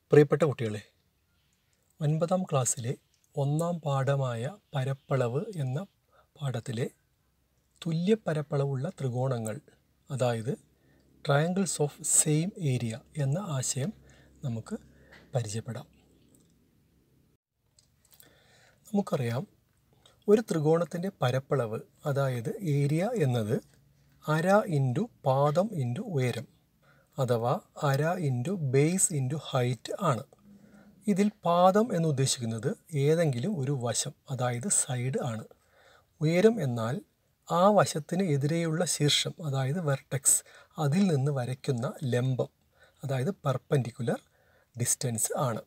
പ്രിയപ്പെട്ട കുട്ടികളെ ഒൻപതാം ക്ലാസ്സിലെ ഒന്നാം പാഠമായ പരപ്പളവ് എന്ന പാഠത്തിലെ തുല്യ പരപ്പളവുള്ള ത്രികോണങ്ങൾ അതായത് ട്രയാങ്കിൾസ് ഓഫ് സെയിം ഏരിയ എന്ന ആശയം നമുക്ക് പരിചയപ്പെടാം നമുക്കറിയാം ഒരു ത്രികോണത്തിൻ്റെ പരപ്പളവ് അതായത് ഏരിയ എന്നത് അര ഇൻറ്റു പാദം ഇൻറ്റു ഉയരം അഥവാ അര ഇൻറ്റു ബേസ് ഇൻറ്റു ഹൈറ്റ് ആണ് ഇതിൽ പാദം എന്ന് ഉദ്ദേശിക്കുന്നത് ഏതെങ്കിലും ഒരു വശം അതായത് സൈഡ് ആണ് ഉയരം എന്നാൽ ആ വശത്തിന് എതിരെയുള്ള ശീർഷം അതായത് വെർട്ടെക്സ് അതിൽ നിന്ന് വരയ്ക്കുന്ന ലംബം അതായത് പെർപ്പൻഡിക്കുലർ ഡിസ്റ്റൻസ് ആണ്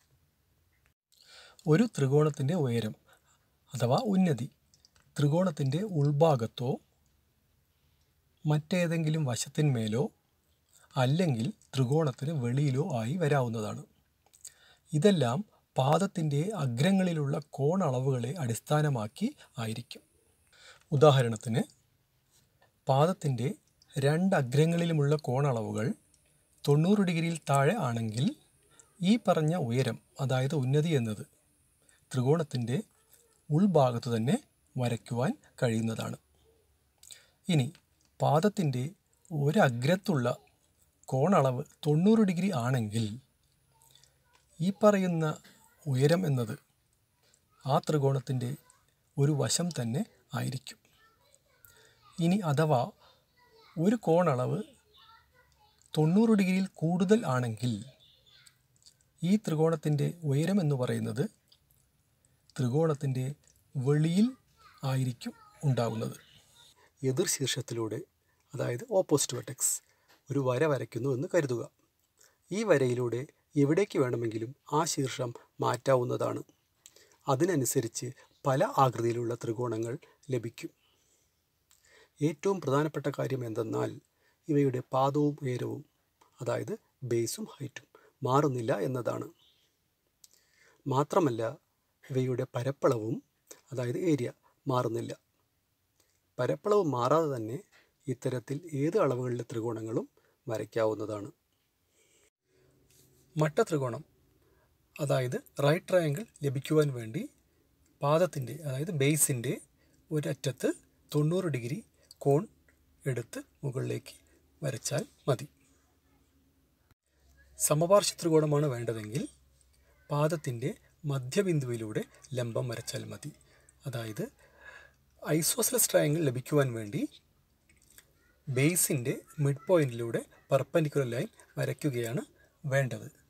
ഒരു ത്രികോണത്തിൻ്റെ ഉയരം അഥവാ ഉന്നതി ത്രികോണത്തിൻ്റെ ഉൾഭാഗത്തോ മറ്റേതെങ്കിലും വശത്തിന്മേലോ അല്ലെങ്കിൽ ത്രികോണത്തിന് വെളിയിലോ ആയി വരാവുന്നതാണ് ഇതെല്ലാം പാദത്തിൻ്റെ അഗ്രങ്ങളിലുള്ള കോണളവുകളെ അടിസ്ഥാനമാക്കി ആയിരിക്കും ഉദാഹരണത്തിന് പാദത്തിൻ്റെ രണ്ട് അഗ്രങ്ങളിലുമുള്ള കോണളവുകൾ തൊണ്ണൂറ് ഡിഗ്രിയിൽ താഴെ ആണെങ്കിൽ ഈ പറഞ്ഞ ഉയരം അതായത് ഉന്നതി എന്നത് ത്രികോണത്തിൻ്റെ ഉൾഭാഗത്തു തന്നെ വരയ്ക്കുവാൻ കഴിയുന്നതാണ് ഇനി പാദത്തിൻ്റെ ഒരഗ്രത്തുള്ള കോണളവ് തൊണ്ണൂറ് ഡിഗ്രി ആണെങ്കിൽ ഈ പറയുന്ന ഉയരം എന്നത് ആ ത്രികോണത്തിൻ്റെ ഒരു വശം തന്നെ ആയിരിക്കും ഇനി അഥവാ ഒരു കോണളവ് തൊണ്ണൂറ് ഡിഗ്രിയിൽ കൂടുതൽ ആണെങ്കിൽ ഈ ത്രികോണത്തിൻ്റെ ഉയരം എന്ന് പറയുന്നത് ത്രികോണത്തിൻ്റെ വെളിയിൽ ആയിരിക്കും ഉണ്ടാകുന്നത് എതിർ ശീർഷത്തിലൂടെ അതായത് ഓപ്പോസിറ്റ് വെർട്ടെക്സ് ഒരു വര വരയ്ക്കുന്നു എന്ന് കരുതുക ഈ വരയിലൂടെ എവിടേക്ക് വേണമെങ്കിലും ആ ശീർഷം മാറ്റാവുന്നതാണ് അതിനനുസരിച്ച് പല ആകൃതിയിലുള്ള ത്രികോണങ്ങൾ ലഭിക്കും ഏറ്റവും പ്രധാനപ്പെട്ട കാര്യം എന്തെന്നാൽ ഇവയുടെ പാദവും ഉയരവും അതായത് ബേസും ഹൈറ്റും മാറുന്നില്ല എന്നതാണ് മാത്രമല്ല ഇവയുടെ പരപ്പളവും അതായത് ഏരിയ മാറുന്നില്ല പരപ്പളവ് മാറാതെ തന്നെ ഇത്തരത്തിൽ ഏത് അളവുകളിലെ ത്രികോണങ്ങളും വരയ്ക്കാവുന്നതാണ് മട്ട ത്രികോണം അതായത് റൈറ്റ് ട്രയാങ്കിൾ ലഭിക്കുവാൻ വേണ്ടി പാദത്തിൻ്റെ അതായത് ബേസിൻ്റെ ഒരറ്റത്ത് തൊണ്ണൂറ് ഡിഗ്രി കോൺ എടുത്ത് മുകളിലേക്ക് വരച്ചാൽ മതി സമപാർശ്വ ത്രികോണമാണ് വേണ്ടതെങ്കിൽ പാദത്തിൻ്റെ മധ്യബിന്ദുവിലൂടെ ലംബം വരച്ചാൽ മതി അതായത് ഐസോസ്ലസ് ട്രയാങ്കിൾ ലഭിക്കുവാൻ വേണ്ടി ബേസിൻ്റെ മിഡ് പോയിന്റിലൂടെ പെർപ്പൻഡിക്കുലർ ലൈൻ വരയ്ക്കുകയാണ് വേണ്ടത്